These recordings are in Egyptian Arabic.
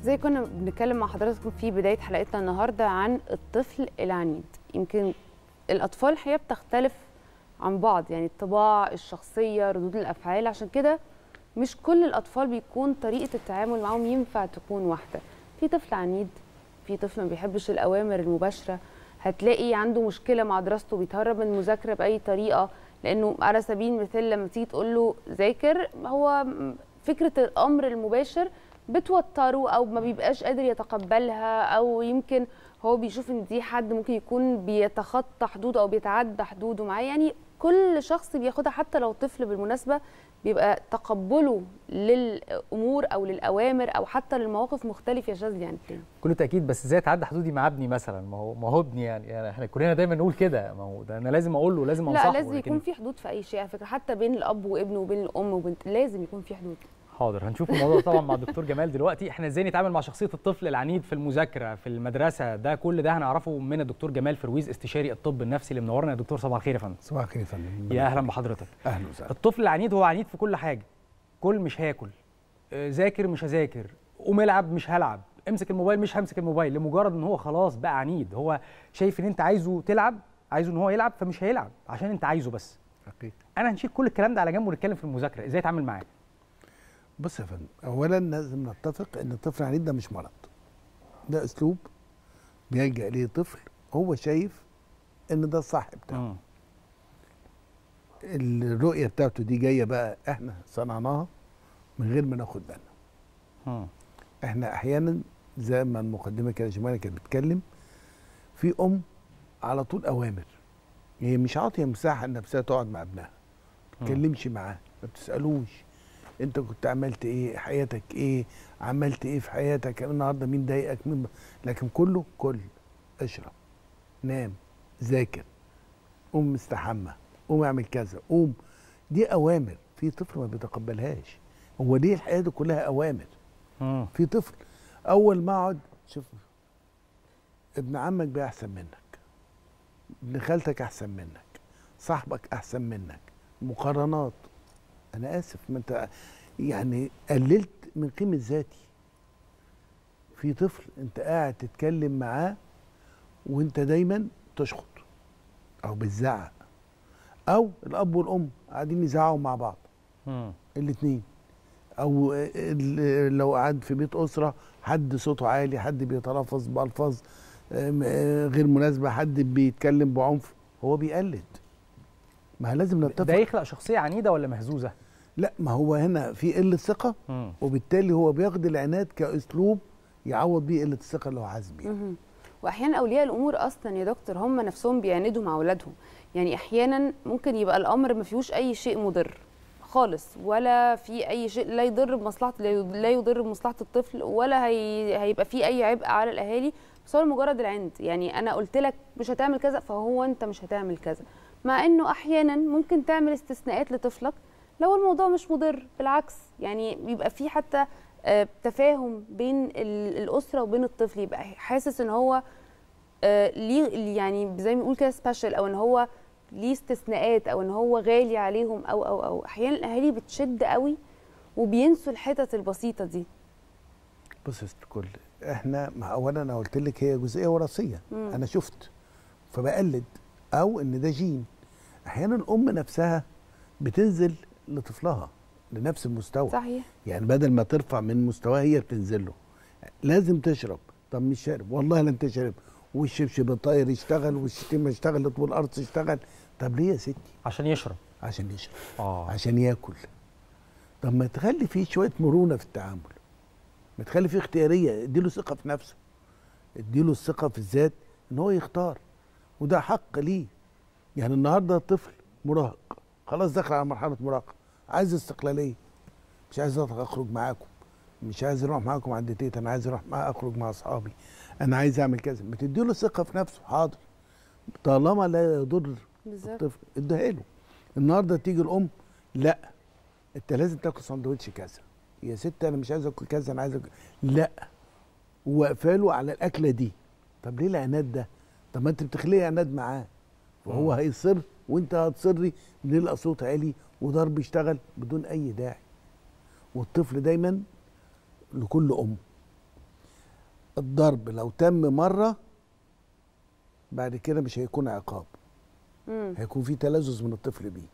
زي كنا بنتكلم مع حضراتكم في بدايه حلقتنا النهارده عن الطفل العنيد يمكن الاطفال الحقيقه بتختلف عن بعض يعني الطباع الشخصيه ردود الافعال عشان كده مش كل الاطفال بيكون طريقه التعامل معاهم ينفع تكون واحده في طفل عنيد في طفل ما بيحبش الاوامر المباشره هتلاقي عنده مشكله مع دراسته بيتهرب من المذاكره باي طريقه لانه على سبيل المثال لما تيجي تقول له ذاكر هو فكره الامر المباشر بتوتره او ما بيبقاش قادر يتقبلها او يمكن هو بيشوف ان دي حد ممكن يكون بيتخطى حدوده او بيتعدى حدوده معاه يعني كل شخص بياخدها حتى لو طفل بالمناسبه بيبقى تقبله للامور او للاوامر او حتى للمواقف مختلف يا شاذلي يعني التاني بكل تاكيد بس ازاي اتعدى حدودي مع ابني مثلا ما هو ما هو ابني يعني, يعني احنا كلنا دايما نقول كده ما هو ده انا لازم اقول له لازم انصحه لا لازم يكون في حدود في اي شيء على فكره حتى بين الاب وابنه وبين الام وبنت لازم يكون في حدود حاضر هنشوف الموضوع طبعا مع الدكتور جمال دلوقتي احنا ازاي نتعامل مع شخصيه الطفل العنيد في المذاكره في المدرسه ده كل ده هنعرفه من الدكتور جمال فرويز استشاري الطب النفسي اللي منورنا يا دكتور صباح الخير يا فندم صباح الخير يا فندم يا اهلا بحضرتك اهلا وسهلا الطفل العنيد هو عنيد في كل حاجه كل مش هاكل آه، ذاكر مش هذاكر قوم العب مش هلعب امسك الموبايل مش همسك الموبايل لمجرد ان هو خلاص بقى عنيد هو شايف ان انت عايزه تلعب عايزه ان هو يلعب فمش هيلعب عشان انت عايزه بس حقيقي انا هنشيل كل الكلام ده على جنب ونتكلم في المذاكره ازاي اتعامل معاه بص يا فندم اولا لازم نتفق ان الطفل العنيد ده مش مرض ده اسلوب بيلجا اليه طفل هو شايف ان ده الصح بتاعه مم. الرؤيه بتاعته دي جايه بقى احنا صنعناها من غير ما ناخد بالنا مم. احنا احيانا زي ما المقدمه كده جمانه كانت بتتكلم في ام على طول اوامر هي مش عاطيه مساحه ان نفسها تقعد مع ابنها ما تتكلمش معاه ما بتسالوش انت كنت عملت ايه حياتك ايه عملت ايه في حياتك النهارده مين ضايقك مين ب... لكن كله كل اشرب نام ذاكر قوم استحمى قوم اعمل كذا قوم دي اوامر في طفل ما بيتقبلهاش هو ليه الحياه دي كلها اوامر مم. في طفل اول ما اقعد شوف ابن عمك بقى احسن منك ابن خالتك احسن منك صاحبك احسن منك مقارنات انا اسف ما انت يعني قللت من قيمه ذاتي في طفل انت قاعد تتكلم معاه وانت دايما تشخط او بتزعق او الاب والام قاعدين يزعقوا مع بعض مم. الاثنين او ال- لو قعد في بيت اسره حد صوته عالي حد بيتلفظ بالفاظ آم، آه، غير مناسبه حد بيتكلم بعنف هو بيقلد ما لازم ده نتفق يخلق شخصيه عنيده ولا مهزوزه لا ما هو هنا في قله ثقه مم. وبالتالي هو بياخد العناد كاسلوب يعوض بيه قله الثقه اللي هو حاسس بيها مهم. واحيانا اولياء الامور اصلا يا دكتور هم نفسهم بيعاندوا مع اولادهم يعني احيانا ممكن يبقى الامر ما فيهوش اي شيء مضر خالص ولا في اي شيء لا يضر بمصلحه لا يضر بمصلحه الطفل ولا هي هيبقى في اي عبء على الاهالي بس هو مجرد العند يعني انا قلت لك مش هتعمل كذا فهو انت مش هتعمل كذا مع انه احيانا ممكن تعمل استثناءات لطفلك لو الموضوع مش مضر بالعكس يعني بيبقى في حتى آه، تفاهم بين ال- الاسره وبين الطفل يبقى حاسس ان هو آه، ليه يعني زي ما بنقول كده سبيشال او ان هو ليه استثناءات او ان هو غالي عليهم او او او احيانا الاهالي بتشد قوي وبينسوا الحتت البسيطه دي بص يا ست الكل احنا ما اولا انا قلت لك هي جزئيه وراثيه مم. انا شفت فبقلد او ان ده جين احيانا الام نفسها بتنزل لطفلها لنفس المستوى صحيح يعني بدل ما ترفع من مستواها هي بتنزل له لازم تشرب طب مش شارب والله لن تشرب والشبشب الطاير يشتغل والشتيمه اشتغلت والارض اشتغل طب ليه يا ستي عشان يشرب عشان يشرب اه عشان ياكل طب ما تخلي فيه شويه مرونه في التعامل ما تخلي فيه اختياريه اديله ثقه في نفسه اديله الثقه في الذات ان هو يختار وده حق ليه يعني النهارده الطفل مراهق خلاص دخل على مرحله مراهقه عايز استقلاليه مش عايز اخرج معاكم مش عايز اروح معاكم عند تيتا انا عايز اروح مع اخرج مع اصحابي انا عايز اعمل كذا ما تديله ثقه في نفسه حاضر طالما لا يضر بالظبط الطفل اديها له النهارده تيجي الام لا انت لازم تاكل سندوتش كذا يا ست انا مش عايز اكل كذا انا عايز اكل لا واقفه له على الاكله دي طب ليه العناد ده طب ما انت بتخليه عناد معاه وهو مم. هيصر وانت هتصري بنلقى صوت عالي وضرب يشتغل بدون اي داعي والطفل دايما لكل ام الضرب لو تم مره بعد كده مش هيكون عقاب مم. هيكون في تلذذ من الطفل بيه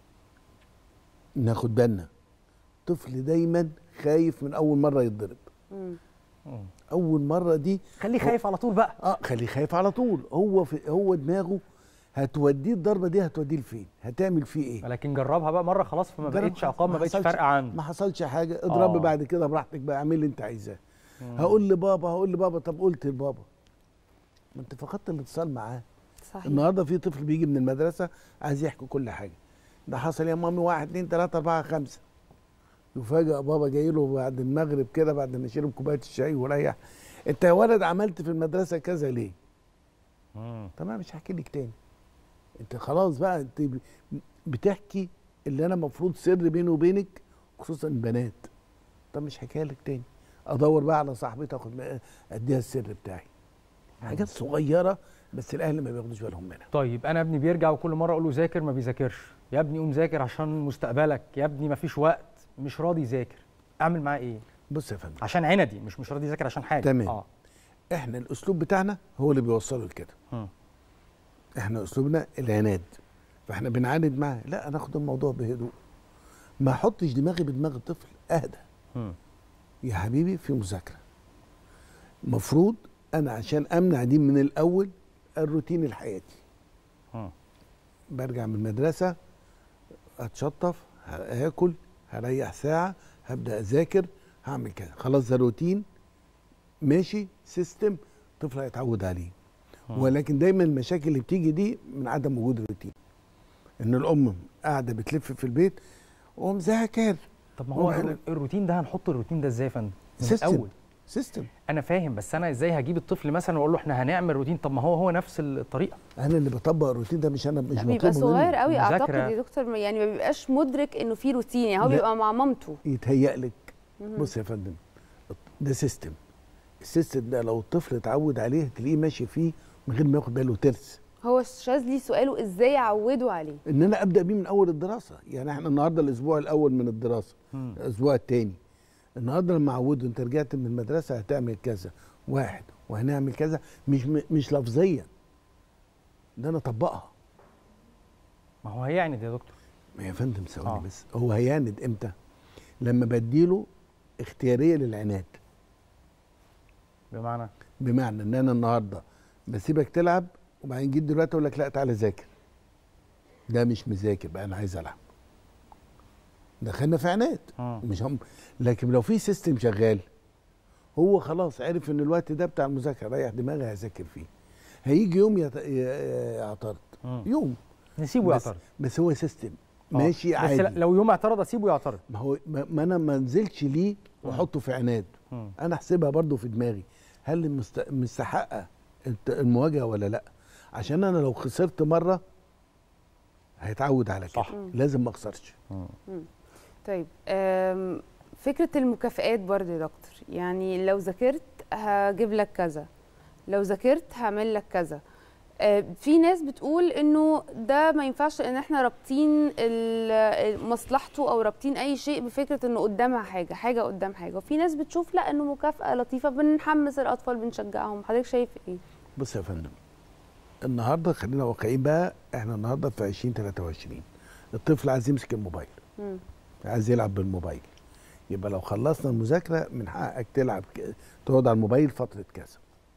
ناخد بالنا الطفل دايما خايف من اول مره يتضرب مم. اول مره دي خليه خايف على طول بقى اه خليه خايف على طول هو في هو دماغه هتوديه الضربه دي هتوديه لفين هتعمل فيه ايه لكن جربها بقى مره خلاص فما جرب بقتش خلاص، عقاب ما بقتش حصلش- فارقه عنه ما حصلش حاجه اضرب آه. بعد كده براحتك بقى اعمل اللي انت عايزاه هقول لبابا هقول لبابا طب قلت لبابا ما انت فقدت الاتصال معاه صحيح النهارده في طفل بيجي من المدرسه عايز يحكي كل حاجه ده حصل يا مامي واحد اتنين تلاته اربعه خمسه يفاجئ بابا جاي له بعد المغرب كده بعد ما شرب كوبايه الشاي وريح انت يا ولد عملت في المدرسه كذا ليه؟ مم. طب انا مش هحكي لك تاني انت خلاص بقى انت ب- بتحكي اللي انا المفروض سر بيني وبينك خصوصا البنات طب مش حكايه لك تاني ادور بقى على صاحبتي اخد بقى- اديها السر بتاعي حاجات صغيره بس الاهل ما بياخدوش بالهم منها طيب انا ابني بيرجع وكل مره اقول له ذاكر ما بيذاكرش يا ابني قوم ذاكر عشان مستقبلك يا ابني ما فيش وقت مش راضي يذاكر اعمل معاه ايه بص يا فندم عشان عندي مش مش راضي يذاكر عشان حاجه تمام. اه احنا الاسلوب بتاعنا هو اللي بيوصله لكده مم. احنا اسلوبنا العناد فاحنا بنعاند معاه لا ناخد الموضوع بهدوء ما احطش دماغي بدماغ الطفل اهدى مم. يا حبيبي في مذاكره مفروض انا عشان امنع دي من الاول الروتين الحياتي مم. برجع من المدرسه اتشطف هاكل هريح ساعه هبدا اذاكر هعمل كده خلاص ده روتين ماشي سيستم الطفل هيتعود عليه ولكن دايما المشاكل اللي بتيجي دي من عدم وجود الروتين ان الام قاعده بتلف في البيت ومذاكر طب ما هو وإحنا- الر- الروتين ده هنحط الروتين ده ازاي يا فندم من سيستم. الاول سيستم انا فاهم بس انا ازاي هجيب الطفل مثلا واقول له احنا هنعمل روتين طب ما هو هو نفس الطريقه انا اللي بطبق الروتين ده مش انا مش لا بيبقى مطلوب صغير مني قوي اعتقد مذاكرة. يا دكتور يعني ما بيبقاش مدرك انه في روتين يعني هو لا. بيبقى مع مامته يتهيأ لك بص يا فندم ده سيستم السيستم ده لو الطفل اتعود عليه تلاقيه ماشي فيه من غير ما ياخد باله ترس هو شاذلي سؤاله ازاي يعودوا عليه ان انا ابدا بيه من اول الدراسه يعني احنا النهارده الاسبوع الاول من الدراسه مم. الاسبوع الثاني النهارده لما اعوده انت رجعت من المدرسه هتعمل كذا واحد وهنعمل كذا مش مش لفظيا ده انا اطبقها ما هو هيعند يا دكتور ما يا فندم ثواني آه. بس هو هيعند امتى لما بديله اختياريه للعناد بمعنى بمعنى ان انا النهارده بسيبك تلعب وبعدين جيت دلوقتي اقول لك لا تعالى ذاكر ده مش مذاكر بقى انا عايز العب دخلنا في عناد مم. مش هم لكن لو في سيستم شغال هو خلاص عرف ان الوقت ده بتاع المذاكره ريح دماغي هذاكر فيه هيجي يوم يت- ي- يعترض مم. يوم نسيبه بس, يعترض بس هو سيستم آه. ماشي بس عادي لا- لو يوم اعترض اسيبه يعترض ما هو ما ما انا ما انزلش ليه واحطه في عناد مم. انا احسبها برضو في دماغي هل مست- مستحقه الت- المواجهه ولا لا عشان انا لو خسرت مره هيتعود على كده صح. لازم ما اخسرش طيب آم، فكرة المكافآت برضه يا دكتور يعني لو ذاكرت هجيب لك كذا لو ذاكرت هعمل لك كذا آه، في ناس بتقول انه ده ما ينفعش ان احنا رابطين ال- ال- مصلحته او رابطين اي شيء بفكره انه قدامها حاجه حاجه قدام حاجه وفي ناس بتشوف لا انه مكافاه لطيفه بنحمس الاطفال بنشجعهم حضرتك شايف ايه بص يا فندم النهارده خلينا واقعيين بقى احنا النهارده في 2023 الطفل عايز يمسك الموبايل مم. عايز يلعب بالموبايل يبقى لو خلصنا المذاكره من حقك تلعب ك- تقعد على الموبايل فتره كذا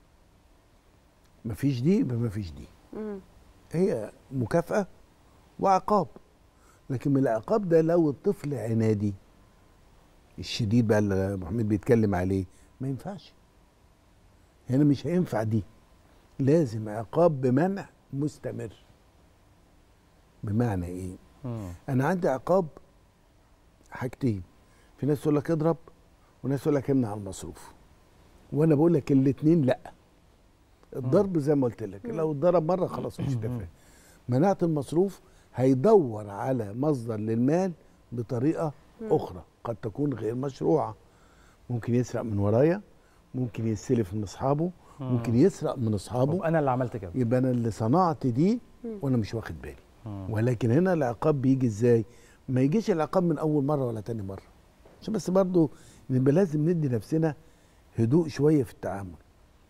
مفيش دي يبقى مفيش دي مم. هي مكافأة وعقاب لكن من العقاب ده لو الطفل عنادي الشديد بقى اللي محمد بيتكلم عليه ما ينفعش هنا مش هينفع دي لازم عقاب بمنع مستمر بمعنى ايه مم. انا عندي عقاب حاجتين في ناس تقول لك اضرب وناس تقول لك امنع المصروف وانا بقول لك الاثنين لا الضرب زي ما قلت لك لو اتضرب مره خلاص مش هتفرق منعت المصروف هيدور على مصدر للمال بطريقه اخرى قد تكون غير مشروعه ممكن يسرق من ورايا ممكن يستلف من اصحابه ممكن يسرق من اصحابه طب انا اللي عملت كده يبقى انا اللي صنعت دي وانا مش واخد بالي مم. ولكن هنا العقاب بيجي ازاي ما يجيش العقاب من اول مره ولا تاني مره عشان بس برضو نبقى لازم ندي نفسنا هدوء شويه في التعامل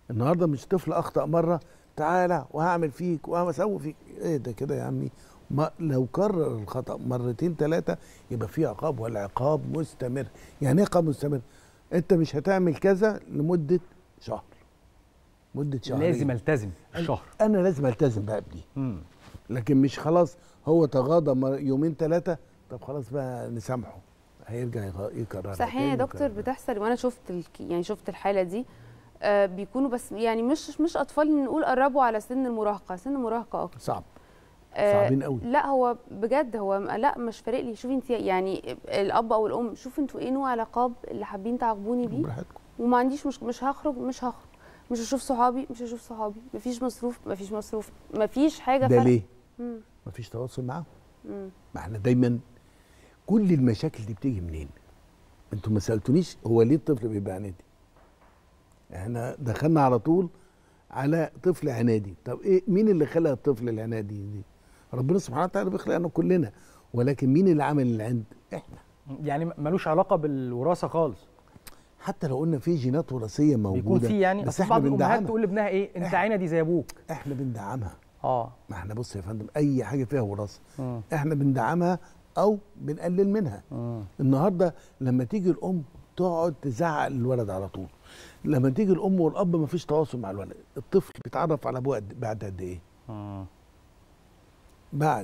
النهارده مش طفل اخطا مره تعالى وهعمل فيك وهسوي فيك ايه ده كده يا عمي ما لو كرر الخطا مرتين ثلاثه يبقى في عقاب والعقاب مستمر يعني ايه عقاب مستمر انت مش هتعمل كذا لمده شهر مده شهرين لازم التزم الشهر انا لازم التزم بقى بدي مم. لكن مش خلاص هو تغاضى مر- يومين ثلاثه طب خلاص بقى نسامحه هيرجع يغ- يكررها صحيح يا تاني دكتور ويكررها. بتحصل وانا شفت الك- يعني شفت الحاله دي آه بيكونوا بس يعني مش مش اطفال نقول قربوا على سن المراهقه سن المراهقه اكتر صعب آه، صعبين قوي. لا هو بجد هو م- لا مش فارق لي شوفي انت يعني الاب او الام شوفوا انتوا ايه نوع العقاب اللي حابين تعاقبوني بيه براحتكم وما عنديش مش مش هخرج مش هخرج مش هشوف صحابي مش هشوف صحابي مفيش مصروف مفيش مصروف مفيش حاجه ده فرق. ليه؟ مم. مفيش تواصل معاهم مم. ما احنا دايما كل المشاكل دي بتيجي منين؟ انتوا ما سالتونيش هو ليه الطفل بيبقى عنادي؟ احنا دخلنا على طول على طفل عنادي، طب ايه مين اللي خلق الطفل العنادي دي؟ ربنا سبحانه وتعالى بيخلقنا كلنا ولكن مين اللي عمل العند؟ احنا يعني ملوش علاقه بالوراثه خالص حتى لو قلنا في جينات وراثيه موجوده بيكون في يعني بس أصل احنا بعض الامهات بندعمها تقول لابنها ايه انت إحنا- عينه زي ابوك احنا بندعمها اه ما احنا بص يا فندم اي حاجه فيها وراثه مم. احنا بندعمها او بنقلل منها مم. النهارده لما تيجي الام تقعد تزعق للولد على طول لما تيجي الام والاب ما فيش تواصل مع الولد الطفل بيتعرف على ابوه قد- بعد قد ايه مم. بعد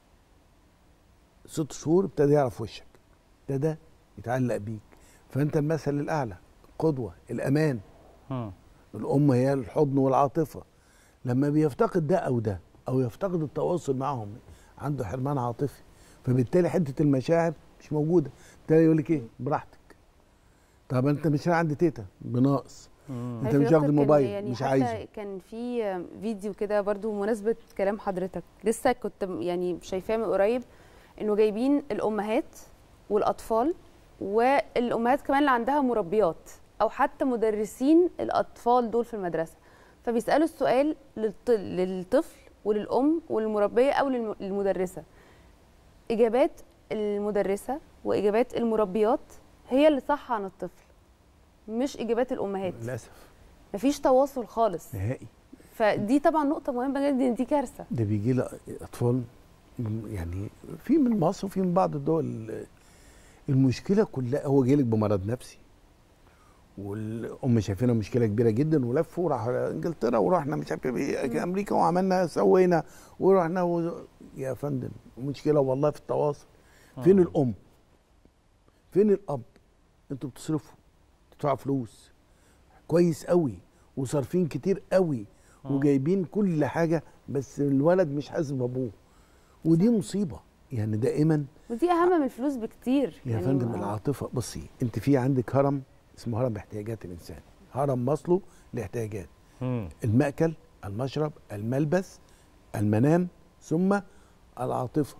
ست شهور ابتدى يعرف وشك ابتدى يتعلق بيك فانت المثل الاعلى القدوه الامان مم. الام هي الحضن والعاطفه لما بيفتقد ده او ده او يفتقد التواصل معهم عنده حرمان عاطفي فبالتالي حته المشاعر مش موجوده بالتالي يقول لك ايه براحتك طب انت مش عندي تيتا بناقص مم. انت عارف يا مش دكتور واخد كان الموبايل يعني مش حتى عايزه كان في فيديو كده برضو بمناسبه كلام حضرتك لسه كنت م- يعني شايفاه من قريب انه جايبين الامهات والاطفال والامهات كمان اللي عندها مربيات او حتى مدرسين الاطفال دول في المدرسه فبيسالوا السؤال للط- للطفل وللام وللمربيه او للم- للمدرسه اجابات المدرسه واجابات المربيات هي اللي صح عن الطفل مش اجابات الامهات للاسف مفيش تواصل خالص نهائي فدي طبعا نقطه مهمه جدا دي كارثه ده بيجي لي اطفال من- يعني في من مصر وفي من بعض الدول المشكله كلها هو جاي لك بمرض نفسي والام شايفينها مشكله كبيره جدا ولفوا وراحوا على انجلترا ورحنا مش عارف ايه امريكا وعملنا سوينا ورحنا و... يا فندم مشكله والله في التواصل فين آه. الام فين الاب انتوا بتصرفوا تدفعوا فلوس كويس قوي وصارفين كتير قوي آه. وجايبين كل حاجه بس الولد مش حاسس بابوه ودي مصيبه يعني دائما ودي اهم من الفلوس بكتير يا فندم ما- العاطفه بصي انت في عندك هرم اسمه هرم احتياجات الانسان هرم ماسلو لاحتياجات مم. المأكل المشرب الملبس المنام ثم العاطفه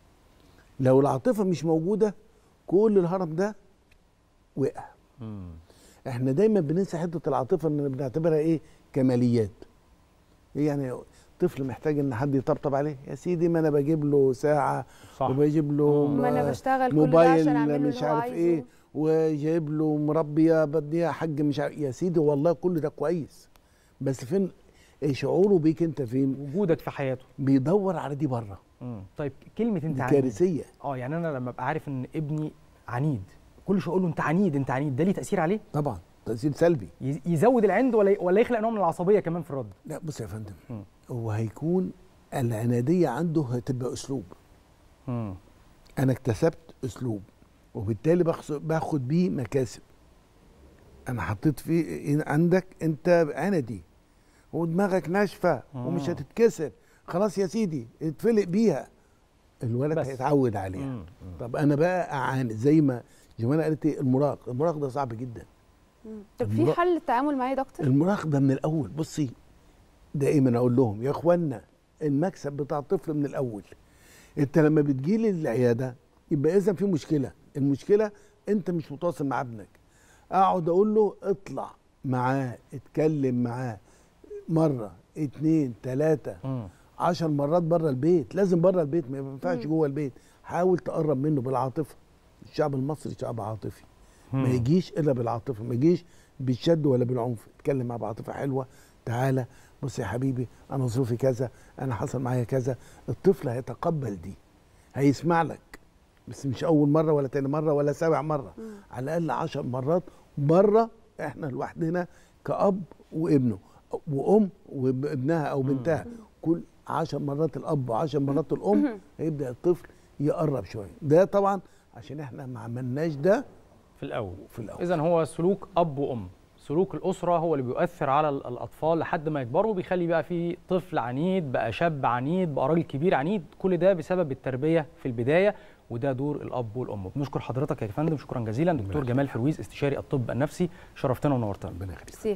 لو العاطفه مش موجوده كل الهرم ده وقع مم. احنا دايما بننسى حته العاطفه ان بنعتبرها ايه كماليات إيه يعني طفل محتاج ان حد يطبطب عليه يا سيدي ما انا بجيب له ساعه صح وبجيب له ما انا م- بشتغل كل ده موبايل عشان اعمل له مش اللي هو عارف عايزه ايه وجايب له مربيه بديها حاج مش عارف يا سيدي والله كل ده كويس بس فين إيه شعوره بيك انت فين وجودك في حياته بيدور على دي بره مم. طيب كلمه انت دي عنيد كارثيه اه يعني انا لما ابقى عارف ان ابني عنيد كل شويه اقول له انت عنيد انت عنيد ده ليه تاثير عليه طبعا تاثير سلبي يز- يزود العند ولا ولا يخلق نوع من العصبيه كمان في الرد لا بص يا فندم مم. هو هيكون العناديه عنده هتبقى اسلوب مم. انا اكتسبت اسلوب وبالتالي باخد باخد بيه مكاسب انا حطيت فيه عندك انت عندي ودماغك ناشفه ومش آه. هتتكسر خلاص يا سيدي اتفلق بيها الولد بس. هيتعود عليها مم. طب انا بقى اعاند زي ما جمانة قالت إيه، المراهق المراهق ده صعب جدا مم. طب في المرا- حل للتعامل معاه يا دكتور المراهق ده من الاول بصي دائما اقول لهم يا اخوانا المكسب بتاع الطفل من الاول انت لما بتجيلي العياده يبقى اذا في مشكله المشكله انت مش متواصل مع ابنك اقعد اقول له اطلع معاه اتكلم معاه مره اتنين تلاته مم. عشر مرات بره البيت لازم بره البيت ما ينفعش مم. جوه البيت حاول تقرب منه بالعاطفه الشعب المصري شعب عاطفي ما مم. يجيش الا بالعاطفه ما يجيش بالشد ولا بالعنف اتكلم مع بعاطفه حلوه تعالى بص يا حبيبي انا ظروفي كذا انا حصل معايا كذا الطفل هيتقبل دي هيسمع لك بس مش اول مره ولا تاني مره ولا سابع مره على الاقل عشر مرات مره احنا لوحدنا كاب وابنه وام وابنها او بنتها كل عشر مرات الاب وعشر مرات الام هيبدا الطفل يقرب شويه ده طبعا عشان احنا ما عملناش ده في الاول في الاول اذا هو سلوك اب وام سلوك الاسره هو اللي بيؤثر على ال- الاطفال لحد ما يكبروا بيخلي بقى في طفل عنيد بقى شاب عنيد بقى راجل كبير عنيد كل ده بسبب التربيه في البدايه وده دور الاب والام بنشكر حضرتك يا فندم شكرا جزيلا دكتور جمال فرويز استشاري الطب النفسي شرفتنا ونورتنا ربنا يخليك ميرسي